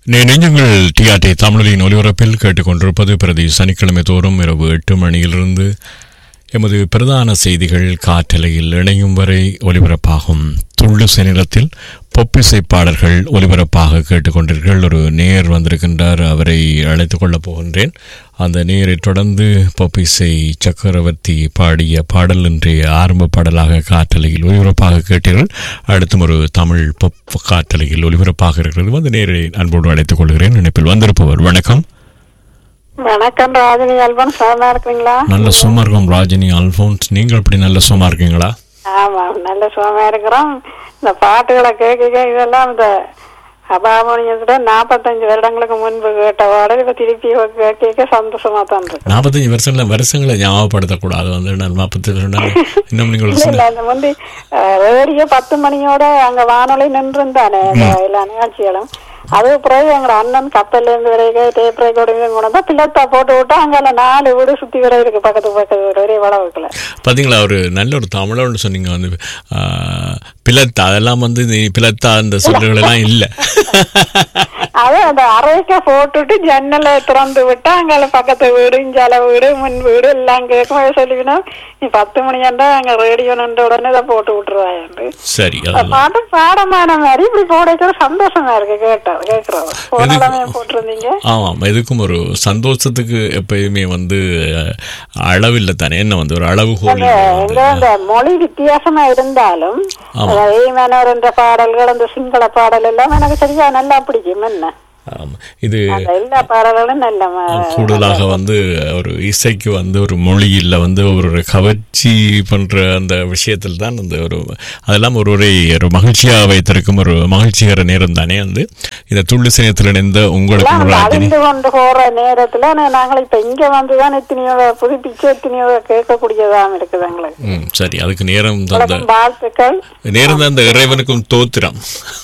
நே நெஞ்சங்கள் டிஆர்டி தமிழின் ஒலிபரப்பில் கேட்டுக்கொண்டிருப்பது பிரதி சனிக்கிழமை தோறும் இரவு எட்டு மணியிலிருந்து எமது பிரதான செய்திகள் காற்றலையில் இணையும் வரை ஒலிபரப்பாகும் துள்ளு நேரத்தில் பொப்பிசை பாடல்கள் ஒலிபரப்பாக கேட்டுக்கொண்டீர்கள் ஒரு நேர் வந்திருக்கின்றார் அவரை அழைத்துக் கொள்ளப் போகின்றேன் அந்த நேரை தொடர்ந்து பொப்பிசை சக்கரவர்த்தி பாடிய பாடல் இன்றைய ஆரம்ப பாடலாக காற்றலையில் ஒலிபரப்பாக கேட்டீர்கள் அடுத்தும் ஒரு தமிழ் பொப் காற்றலையில் ஒலிபரப்பாக இருக்கிறது அந்த நேரை அன்போடு அழைத்துக் கொள்கிறேன் நினைப்பில் வந்திருப்பவர் வணக்கம் வணக்கம் ராஜினி அல்பன் சுகமா இருக்கிறீங்களா நல்ல சும்மா இருக்கும் ராஜினி அல்போன்ஸ் நீங்கள் அப்படி நல்ல சும்மா இருக்கீங்களா ஆமா நல்ல சுகமா இருக்கிறோம் இந்த பாட்டுகளை கேட்க இதெல்லாம் இந்த அபாமணியத்துல நாற்பத்தஞ்சு வருடங்களுக்கு முன்பு கேட்ட பாடல் இப்ப திருப்பி கேட்க சந்தோஷமா தான் இருக்கு நாற்பத்தஞ்சு வருஷங்கள வருஷங்களை ஞாபகப்படுத்தக்கூடாது வந்து நான் நாற்பத்தி வருஷம் இன்னும் நீங்கள் இல்ல சின்ன- இல்ல அந்த முந்தி ரேடியோ பத்து மணியோட அங்க வானொலி நின்றுந்தானே எல்லா நிகழ்ச்சிகளும் அது பிறகு எங்க அண்ணன் கப்பல்ல இருந்து வரைக்கும் டேப் ரெக்கார்டிங் கொண்டு வந்தா பிள்ளத்தா போட்டு விட்டா அங்க நாலு வீடு சுத்தி வர இருக்கு பக்கத்து பக்கத்து வீடு ஒரே வளவுக்குள்ள பாத்தீங்களா ஒரு நல்ல ஒரு தமிழோன்னு சொன்னீங்க வந்து ஆ, பிளத்தா அதெல்லாம் வந்து இந்த பிளத்தா அந்த சொல்லுகள் எல்லாம் இல்ல அது அந்த அறைக்க போட்டுட்டு ஜன்னலை திறந்து விட்டா அங்க பக்கத்து வீடு இஞ்சால வீடு முன் வீடு எல்லாம் கேட்கும் சொல்லிவினா நீ பத்து மணி ஆண்டா அங்க ரேடியோ நின்ற உடனே இதை போட்டு விட்டுருவாங்க சரி அதெல்லாம் பாட்டு பாடமான மாதிரி இப்படி போட வைக்கிற சந்தோஷமா இருக்கு கேட்டது கேட்கறது போனடமே போட்டிருந்தீங்க ஆமாம் இதுக்கும் ஒரு சந்தோஷத்துக்கு எப்பயுமே வந்து அஹ், அளவில்லை தானே என்ன வந்து ஒரு அளவுகோல் அந்த எங்க அந்த மொழி வித்தியாசமா இருந்தாலும் ஏமனர் என்ற பாடல்கள் அந்த சிங்கள பாடல் எல்லாம் எனக்கு சரியா நல்லா பிடிக்கும் என்ன ஆமாம் இது அந்த எல்லா பாடல்களும் நல்ல ம- கூடுதலாக வந்து ஒரு இசைக்கு வந்து ஒரு மொழியில் வந்து ஒரு கவர்ச்சி பண்ற அந்த விஷயத்தில் தான் அந்த ஒரு அதெல்லாம் ஒரு ஒரு ஒரு மகிழ்ச்சியாக வைத்திருக்கும் ஒரு மகிழ்ச்சிகர நேரம் தானே வந்து இந்த துள்ளு சினத்தில் இணைந்த உங்களுக்கு எல்லாம் அந்த ராஜினி அழிந்து கொண்டு போற நேரத்துல நா- நாங்கள் இப்ப இங்க வந்துதான் எத்தனையோ புதுப்பிச்சு எத்தனையோ கேட்கக்கூடியதாம் இருக்குது எங்களுக்கு ம் சரி அதுக்கு நேரம் தந்த உங்களுக்கும் வாழ்த்துக்கள் நேரம் தந்த இறைவனுக்கும் தோத்திரம்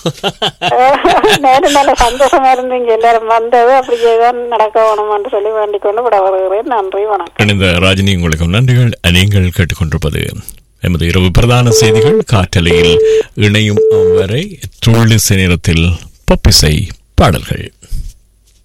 நேரம் நல்ல சந்தோஷமா இருந்தீங்க எல்லாரும் வந்தது அப்படியே தான் நடக்க வேணும்னு சொல்லி வேண்டிக் கொண்டு விட வருகிறேன் நன்றி வணக்கம் இணைந்த ராஜினி உங்களுக்கும் நன்றிகள் நீங்கள் கேட்டுக்கொண்டிருப்பது எமது இரவு பிரதான செய்திகள் காற்றலையில் இணையும் வரை துள்ளு நேரத்தில் பப்பிசை பாடல்கள்